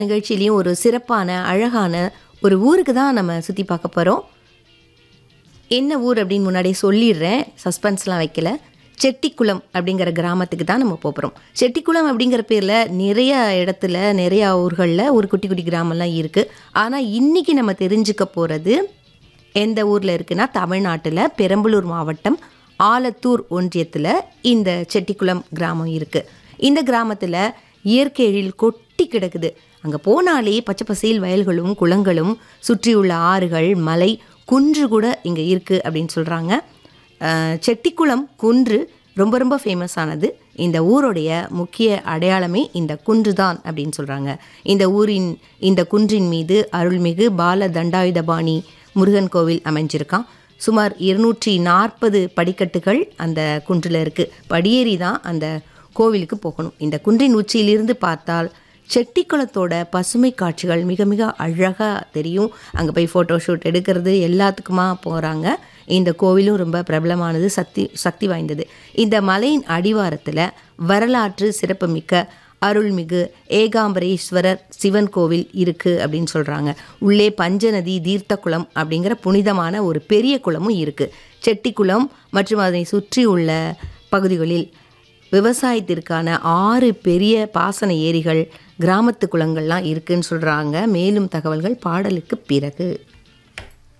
நிகழ்ச்சியிலையும் ஒரு சிறப்பான அழகான ஒரு ஊருக்கு தான் நம்ம சுற்றி பார்க்க போகிறோம் என்ன ஊர் அப்படின்னு முன்னாடியே சொல்லிடுறேன் சஸ்பென்ஸ்லாம் வைக்கல செட்டிக்குளம் அப்படிங்கிற கிராமத்துக்கு தான் நம்ம போகிறோம் செட்டிக்குளம் அப்படிங்கிற பேரில் நிறைய இடத்துல நிறையா ஊர்களில் ஒரு குட்டி குட்டி கிராமம்லாம் இருக்குது ஆனால் இன்றைக்கி நம்ம தெரிஞ்சுக்க போகிறது எந்த ஊரில் இருக்குன்னா தமிழ்நாட்டில் பெரம்பலூர் மாவட்டம் ஆலத்தூர் ஒன்றியத்தில் இந்த செட்டிக்குளம் கிராமம் இருக்குது இந்த கிராமத்தில் இயற்கை எழில் கொட்டி கிடக்குது அங்கே போனாலே பச்சை பசேல் வயல்களும் குளங்களும் சுற்றியுள்ள ஆறுகள் மலை குன்று கூட இங்கே இருக்குது அப்படின்னு சொல்கிறாங்க அஹ், செட்டிக்குளம் குன்று ரொம்ப ரொம்ப ஃபேமஸ் ஆனது இந்த ஊருடைய முக்கிய அடையாளமே இந்த குன்று தான் அப்படின்னு சொல்கிறாங்க இந்த ஊரின் இந்த குன்றின் மீது அருள்மிகு பால தண்டாயுதபாணி முருகன் கோவில் அமைஞ்சிருக்கான் சுமார் இருநூற்றி நாற்பது படிக்கட்டுகள் அந்த குன்றில் இருக்குது படியேறி தான் அந்த கோவிலுக்கு போகணும் இந்த குன்றின் உச்சியிலிருந்து பார்த்தால் செட்டிக்குளத்தோட பசுமை காட்சிகள் மிக மிக அழகாக தெரியும் அங்கே போய் ஃபோட்டோ ஷூட் எடுக்கிறது எல்லாத்துக்குமா போகிறாங்க இந்த கோவிலும் ரொம்ப பிரபலமானது சக்தி சக்தி வாய்ந்தது இந்த மலையின் அடிவாரத்தில் வரலாற்று சிறப்புமிக்க அருள்மிகு ஏகாம்பரேஸ்வரர் சிவன் கோவில் இருக்குது அப்படின்னு சொல்கிறாங்க உள்ளே பஞ்சநதி தீர்த்த அப்படிங்கிற புனிதமான ஒரு பெரிய குளமும் இருக்குது செட்டிக்குளம் மற்றும் அதனை சுற்றி உள்ள பகுதிகளில் விவசாயத்திற்கான ஆறு பெரிய பாசன ஏரிகள் கிராமத்து குளங்கள்லாம் இருக்குன்னு சொல்கிறாங்க மேலும் தகவல்கள் பாடலுக்கு பிறகு